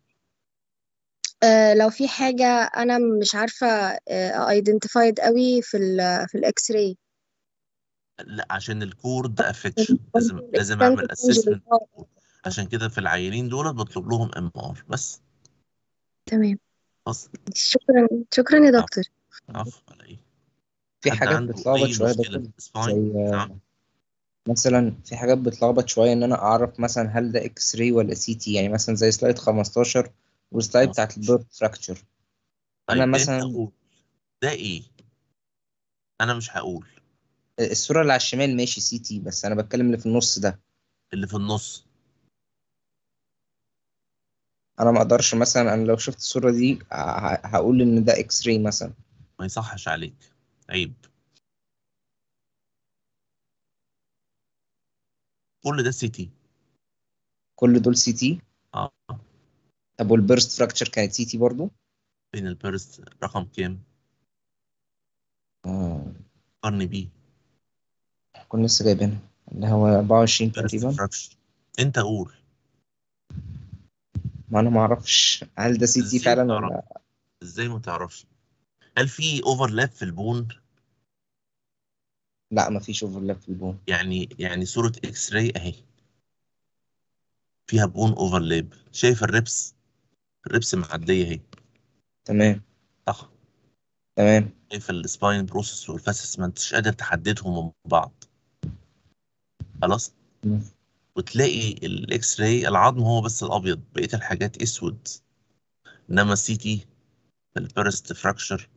Speaker 5: آه لو في حاجة أنا مش عارفة ايدنتيفايد قوي في ال في الإكس راي
Speaker 1: لا عشان الكورد افكشن لازم لازم اعمل اسسمنت عشان كده في العيانين دول بطلب لهم ام ار بس
Speaker 5: تمام
Speaker 1: بس
Speaker 5: شكرا شكرا يا دكتور
Speaker 1: عفوا على ايه
Speaker 2: في
Speaker 1: حد
Speaker 2: حاجات
Speaker 1: عنده
Speaker 2: بتلخبط
Speaker 1: اي
Speaker 2: شويه
Speaker 1: مشكله
Speaker 2: دكتور
Speaker 1: في السباين
Speaker 2: زي
Speaker 1: نعم
Speaker 2: مثلا في حاجات بتلخبط شويه ان انا اعرف مثلا هل ده اكس راي ولا سي تي يعني مثلا زي سلايد 15 والسلايد بتاعت البيرت فراكتشر انا
Speaker 1: طيب انت
Speaker 2: مثلا
Speaker 1: قول ده ايه انا مش هقول
Speaker 2: الصوره اللي على الشمال ماشي سي تي بس انا بتكلم اللي في النص ده
Speaker 1: اللي في النص
Speaker 2: انا ما اقدرش مثلا انا لو شفت الصوره دي ه- هقول ان ده اكس راي مثلا
Speaker 1: ما يصحش عليك عيب كل ده سي تي
Speaker 2: كل دول سي تي
Speaker 1: اه
Speaker 2: طب والبيرست فراكتشر كانت سي تي برضو
Speaker 1: فين البيرست رقم كام
Speaker 2: اه
Speaker 1: قرن بيه
Speaker 2: كنا لسه جايبينها اللي هو 24
Speaker 1: بيرست
Speaker 2: تقريبا
Speaker 1: فراكشر انت قول
Speaker 2: ما انا ما اعرفش هل ده سي تي
Speaker 1: إزاي
Speaker 2: فعلا
Speaker 1: تعرف؟
Speaker 2: ولا
Speaker 1: ازاي ما تعرفش هل في اوفرلاب في البون
Speaker 2: لا ما فيش اوفرلاب في البون
Speaker 1: يعني يعني صورة اكس راي اهي فيها بون اوفرلاب شايف الريبس الريبس معدية اهي
Speaker 2: تمام
Speaker 1: صح
Speaker 2: تمام
Speaker 1: شايف السباين بروسيس والفاسس ما انتش قادر تحددهم من بعض خلاص
Speaker 2: مم.
Speaker 1: وتلاقي الاكس راي العظم هو بس الابيض بقيه الحاجات اسود انما السي تي البيرست فراكشر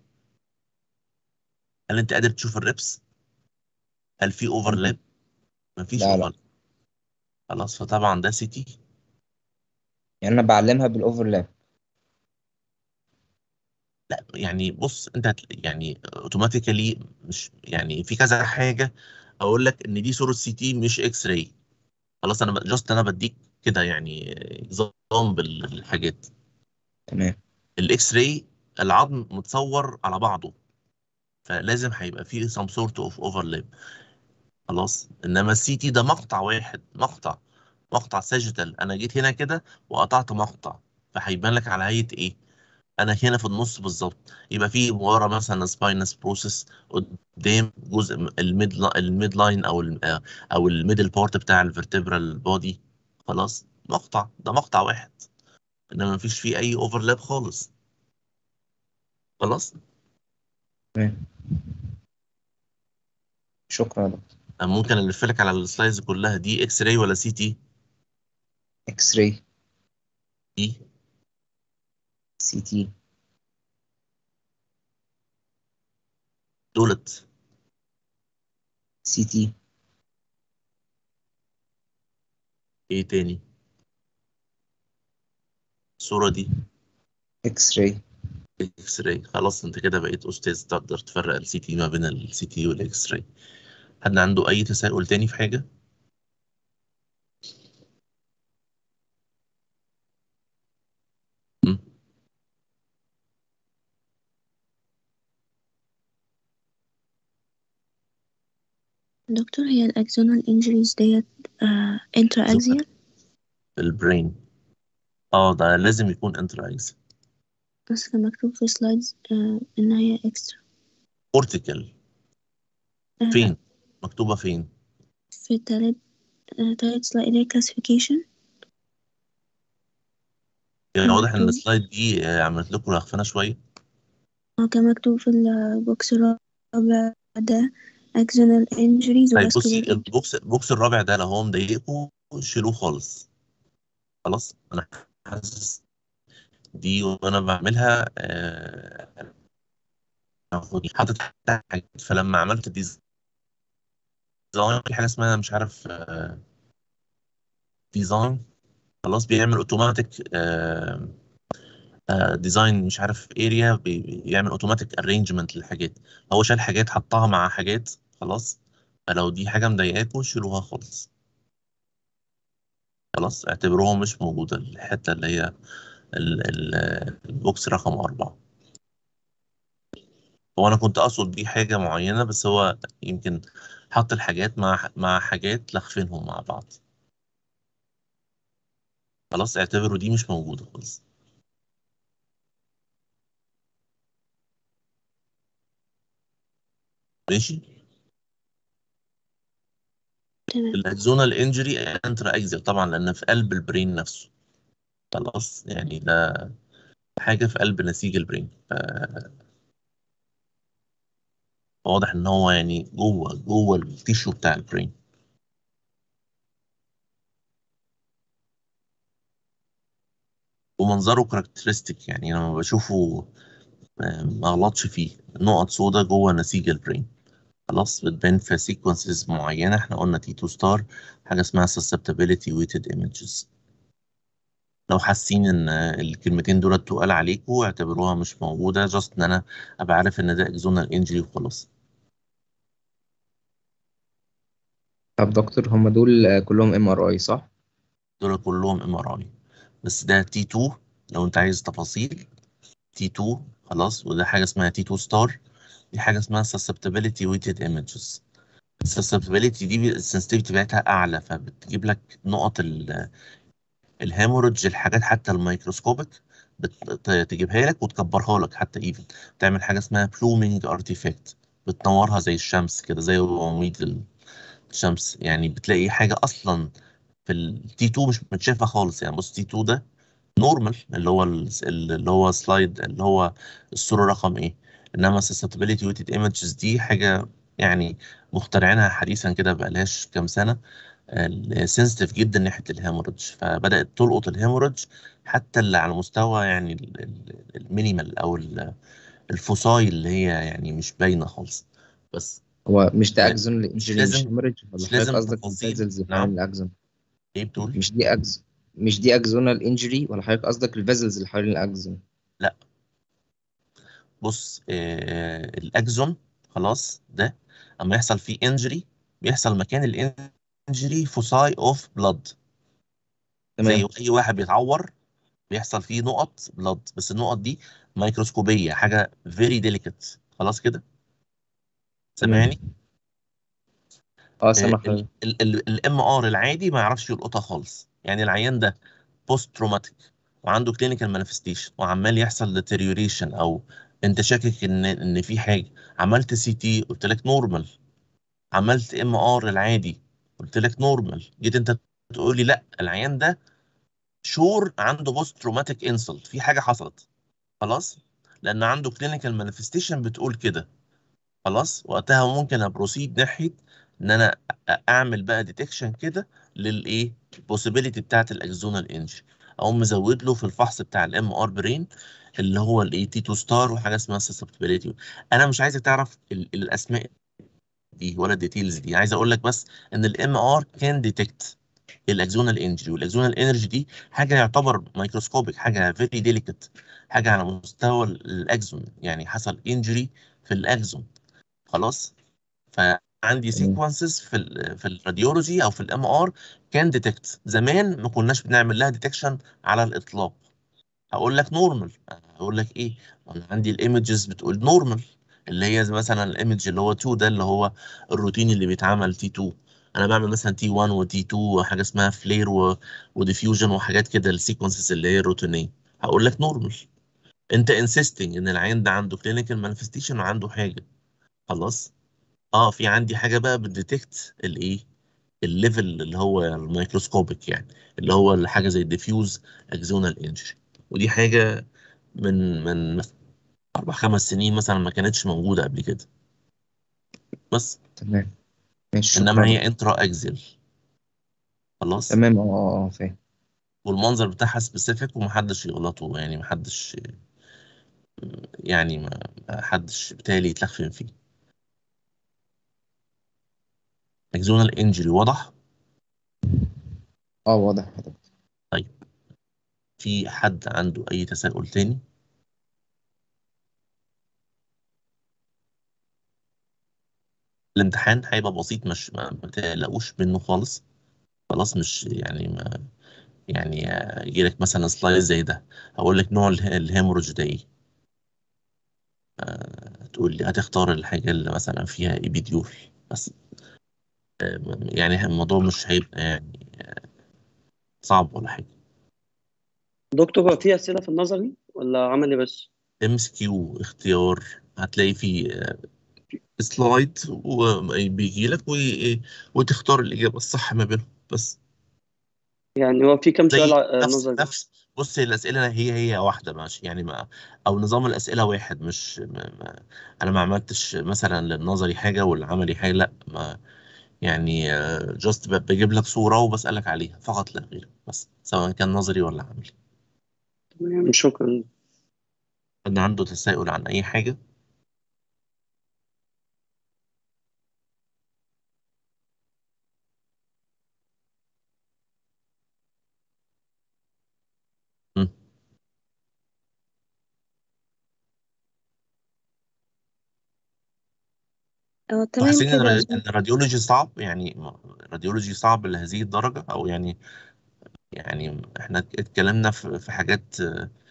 Speaker 1: هل انت قادر تشوف الريبس هل في اوفرلاب مفيش
Speaker 2: لا، لا.
Speaker 1: اوفرلاب خلاص فطبعا ده سي تي
Speaker 2: يعني انا بعلمها بالاوفرلاب
Speaker 1: لا يعني بص انت هت- يعني اوتوماتيكالي مش يعني في كذا حاجه اقول لك ان دي صوره سي تي مش اكس راي خلاص انا جاست انا بديك كده يعني نظام بالحاجات
Speaker 2: تمام
Speaker 1: الاكس راي العظم متصور على بعضه فلازم هيبقى فيه some sort of overlap خلاص انما السي تي ده مقطع واحد مقطع مقطع ساجيتال انا جيت هنا كده وقطعت مقطع فهيبان لك على هيئه ايه انا هنا في النص بالظبط يبقى في ورا مثلا سباينس بروسيس قدام جزء م- الميد لا- الميد لاين او ال او الميدل بارت بتاع الفرتبرال بودي خلاص مقطع ده مقطع واحد انما مفيش فيه اي اوفرلاب خالص خلاص
Speaker 2: تمام شكرا يا دكتور
Speaker 1: أنا ممكن الف لك على السلايدز كلها دي اكس راي ولا سي تي
Speaker 2: اكس راي
Speaker 1: دي
Speaker 2: سي تي
Speaker 1: دولت
Speaker 2: سي تي
Speaker 1: ايه تاني الصورة دي
Speaker 2: اكس راي
Speaker 1: اكس راي خلاص انت كده بقيت استاذ تقدر تفرق السي تي ما بين السي تي والاكس راي حد عنده اي تساؤل تاني في حاجة م?
Speaker 6: دكتور هي الأكزونال انجريز ديت انترا اكزيال
Speaker 1: البرين اه ده لازم يكون انترا اكس
Speaker 6: بس كان مكتوب في سلايدز ان هي اكسترا
Speaker 1: كورتيكال فين مكتوبة فين
Speaker 6: في التالت آه، تالت سلايد اللي هي classification
Speaker 1: يعني واضح ان
Speaker 6: مكتوب.
Speaker 1: السلايد دي آه، عملت لكم لخفانة شوية
Speaker 6: اه كان مكتوب في البوكس الرابع ده axonal injuries
Speaker 1: طيب
Speaker 6: و
Speaker 1: بصي
Speaker 6: vascular injuries
Speaker 1: البوكس البوكس الرابع ده لو هو مضايقكم شيلوه خالص خلاص انا حاسس دي وانا بعملها آه، حاطط تحتها حاجات فلما عملت ديزاين في حاجه اسمها مش عارف آه، ديزاين خلاص بيعمل اوتوماتيك ديزاين مش عارف اريا بيعمل اوتوماتيك ارينجمنت للحاجات هو شال حاجات حطها مع حاجات خلاص فلو دي حاجه مضايقاكم شيلوها خالص خلاص اعتبروها مش موجوده الحته اللي هي ال- ال- البوكس رقم أربعة هو أنا كنت أقصد بيه حاجة معينة بس هو يمكن حط الحاجات مع مع حاجات لخفينهم مع بعض خلاص اعتبروا دي مش موجودة خالص ماشي
Speaker 6: تمام
Speaker 1: الاكزونال انجري انترا اكزيال طبعا لان في قلب البرين نفسه خلاص يعني ده حاجة في قلب نسيج البرين ف- فواضح ان هو يعني جوه جوه التيشو بتاع البرين ومنظره كاركترستيك يعني لما بشوفه آه، ما اغلطش فيه نقط سودا جوه نسيج البرين خلاص بتبان في سيكونسز معينة احنا قلنا تي 2 ستار حاجة اسمها susceptibility weighted images لو حاسين ان الكلمتين دول تقال عليكم اعتبروها مش موجودة جاست ان انا ابقى عارف ان ده اكزونال انجري وخلاص
Speaker 2: طب دكتور هم دول آه، كلهم ام ار اي صح؟
Speaker 1: دول كلهم ام ار اي بس ده تي 2 لو انت عايز تفاصيل تي 2 خلاص وده حاجه اسمها تي 2 ستار دي حاجه اسمها susceptibility weighted images السسبتابيلتي دي السنسيتيفيتي بتاعتها اعلى فبتجيب لك نقط ال- الهيموريدج الحاجات حتى الميكروسكوبيك بتجيبها لك وتكبرها لك حتى ايفن تعمل حاجه اسمها بلومينج ارتيفاكت بتنورها زي الشمس كده زي وميض الشمس يعني بتلاقي حاجه اصلا في التي 2 مش متشافه خالص يعني بص تي 2 ده نورمال اللي هو ال- اللي هو سلايد اللي هو الصوره رقم ايه انما susceptibility weighted images دي حاجه يعني مخترعينها حديثا كده بقالهاش كام سنه سنسيتيف جدا ناحيه الهيموريدج فبدات تلقط الهيموريدج حتى اللي على مستوى يعني ال- ال- المينيمال او ال- الفصايل اللي هي يعني مش باينه خالص بس
Speaker 2: هو مش ده
Speaker 1: يعني
Speaker 2: اكزون
Speaker 1: مش
Speaker 2: الانجري مش
Speaker 1: لازم
Speaker 2: هيموريدج ولا
Speaker 1: مش
Speaker 2: حضرتك
Speaker 1: لازم
Speaker 2: قصدك
Speaker 1: تفاصيل
Speaker 2: الفازلز اللي
Speaker 1: نعم
Speaker 2: حوالين الاكزون
Speaker 1: ايه بتقول
Speaker 2: مش دي اكزون مش دي اكزونال انجري ولا حضرتك قصدك الفازلز اللي حوالين الاكزون
Speaker 1: لا بص آه الاكزون خلاص ده اما يحصل فيه انجري بيحصل مكان الانجري فوساي اوف بلاد زي
Speaker 2: تمام
Speaker 1: اي واحد بيتعور بيحصل فيه نقط بلاد بس النقط دي ميكروسكوبيه حاجه فيري ديليكت خلاص كده
Speaker 2: تمام
Speaker 1: سامعني
Speaker 2: اه سامع حضرتك
Speaker 1: الام ار العادي ما يعرفش يلقطها خالص يعني العيان ده بوست تروماتيك وعنده كلينيكال مانيفستيشن وعمال يحصل ديتيريوريشن او انت شاكك ان ان في حاجه عملت سي تي قلت لك نورمال عملت ام ار العادي قلت لك نورمال جيت انت تقول لي لا العيان ده شور عنده بوست تروماتيك انسلت في حاجه حصلت خلاص لان عنده كلينيكال مانيفستيشن بتقول كده خلاص وقتها ممكن ابروسيد ناحيه ان انا أ- اعمل بقى ديتكشن كده للايه البوسيبيليتي بتاعت الاكزونال انجري او مزود له في الفحص بتاع الام ار برين اللي هو الاي تي 2 ستار وحاجه اسمها سسبتبيليتي انا مش عايزك تعرف ال- الاسماء دي ولا الديتيلز دي عايز اقول لك بس ان الام ار كان ديتكت الاكزونال انجري والاكزونال انرجي دي حاجه يعتبر مايكروسكوبيك حاجه فيري ديليكت حاجه على مستوى الاكزون يعني حصل انجري في الاكزون خلاص فعندي
Speaker 2: تمام
Speaker 1: سيكونسز في ال في الراديولوجي او في الام ار كان ديتكت زمان ما كناش بنعمل لها ديتكشن على الاطلاق هقول لك نورمال هقول لك ايه انا عندي الايمجز بتقول نورمال اللي هي زي مثلا الايمج اللي هو 2 ده اللي هو الروتين اللي بيتعمل تي 2 انا بعمل مثلا تي 1 وتي 2 وحاجه اسمها فلير و... وديفيوجن وحاجات كده السيكونسز اللي هي الروتينيه هقول لك نورمال انت انسيستنج ان العيان ده عنده كلينيكال مانيفستيشن وعنده حاجه خلاص اه في عندي حاجه بقى بتديتكت الايه الليفل اللي هو الميكروسكوبيك يعني اللي هو الحاجه زي الديفيوز اكزونال انجري ودي حاجه من من اربع خمس سنين مثلا ما كانتش موجوده قبل كده بس
Speaker 2: تمام ماشي
Speaker 1: انما
Speaker 2: شكرا
Speaker 1: هي انترا اكزيل خلاص
Speaker 2: تمام اه اه اه فاهم
Speaker 1: والمنظر بتاعها سبيسيفيك ومحدش يغلطه يعني محدش يعني ما ما حدش بالتالي يتلخفن فيه اكزونال انجري واضح
Speaker 2: اه واضح حضرتك
Speaker 1: طيب في حد عنده اي تساؤل تاني الامتحان هيبقى بسيط مش ما ما تقلقوش منه خالص خلاص مش يعني ما يعني يجي لك مثلا سلايد زي ده هقول لك نوع اله- الهيموريدج ده ايه آه، تقول لي هتختار الحاجة اللي مثلا فيها ايبيديول بس آه، يعني الموضوع مش هيبقى يعني صعب ولا حاجة
Speaker 7: دكتور هو في أسئلة في النظري ولا عملي بس؟
Speaker 1: ام اس كيو اختيار هتلاقي فيه آه، سلايد وبيجي لك وي- وتختار الإجابة الصح ما بينهم بس
Speaker 7: يعني هو في كام
Speaker 1: زي
Speaker 7: سؤال ع-
Speaker 1: نفس
Speaker 7: نظري؟
Speaker 1: نفس بص هي الأسئلة هي هي واحدة ماشي يعني ما أو نظام الأسئلة واحد مش ما ما أنا ما عملتش مثلا للنظري حاجة والعملي حاجة لا ما يعني جاست بجيب لك صورة وبسألك عليها فقط لا غير بس سواء كان نظري ولا عملي
Speaker 7: تمام شكرا
Speaker 1: حد عنده تساؤل عن أي حاجة مم.
Speaker 6: اه تمام
Speaker 1: وحاسين إن
Speaker 6: كده
Speaker 1: الر- إن الراديولوجي صعب يعني الراديولوجي صعب لهذه الدرجة أو يعني يعني احنا اتكلمنا في في حاجات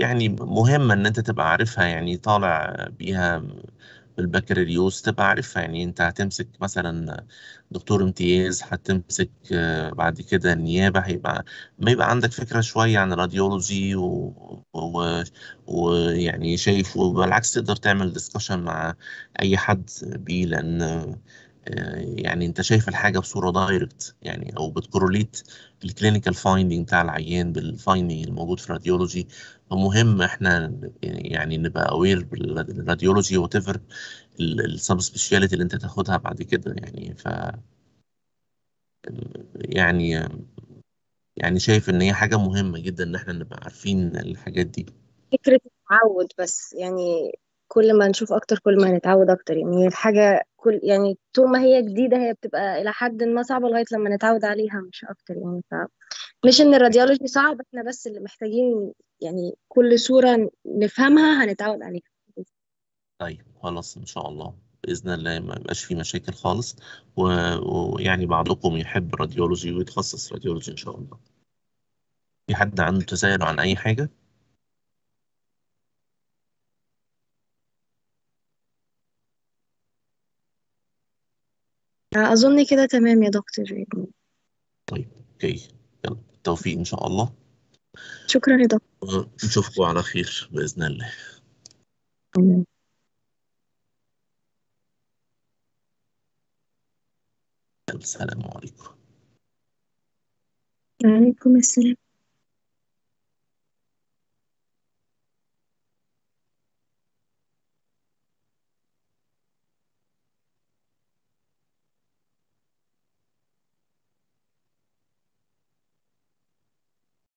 Speaker 1: يعني مهمة إن أنت تبقى عارفها يعني طالع بيها بالبكالوريوس تبقى عارفها يعني أنت هتمسك مثلا دكتور امتياز هتمسك آه، بعد كده النيابة هيبقى ما يبقى عندك فكرة شوية عن الراديولوجي ويعني و... و... ويعني شايف وبالعكس تقدر تعمل ديسكشن مع أي حد بيه لأن آه، يعني انت شايف الحاجه بصوره دايركت يعني او بتكورليت الكلينيكال فايندينج بتاع العيان بالفايندينج الموجود في الراديولوجي فمهم احنا يعني نبقى اوير بالراديولوجي وات ايفر السب سبيشاليتي اللي انت تاخدها بعد كده يعني ف يعني يعني شايف ان هي حاجه مهمه جدا ان احنا نبقى عارفين الحاجات دي
Speaker 5: فكرة التعود بس يعني كل ما نشوف أكتر كل ما نتعود أكتر يعني هي الحاجة كل يعني طول ما هي جديدة هي بتبقى إلى حد ما صعبة لغاية لما نتعود عليها مش أكتر يعني ف مش إن الراديولوجي صعب إحنا بس اللي محتاجين يعني كل صورة نفهمها هنتعود عليها
Speaker 1: طيب خلاص ان شاء الله باذن الله ما يبقاش في مشاكل خالص و- ويعني بعضكم يحب راديولوجي ويتخصص راديولوجي ان شاء الله في حد عنده تساؤل عن اي حاجه
Speaker 5: أظن كده تمام يا دكتور يعني
Speaker 1: طيب اوكي يلا بالتوفيق ان شاء الله
Speaker 5: شكرا يا دكتور
Speaker 1: نشوفكم على خير باذن الله
Speaker 5: تمام.
Speaker 1: السلام عليكم
Speaker 6: وعليكم السلام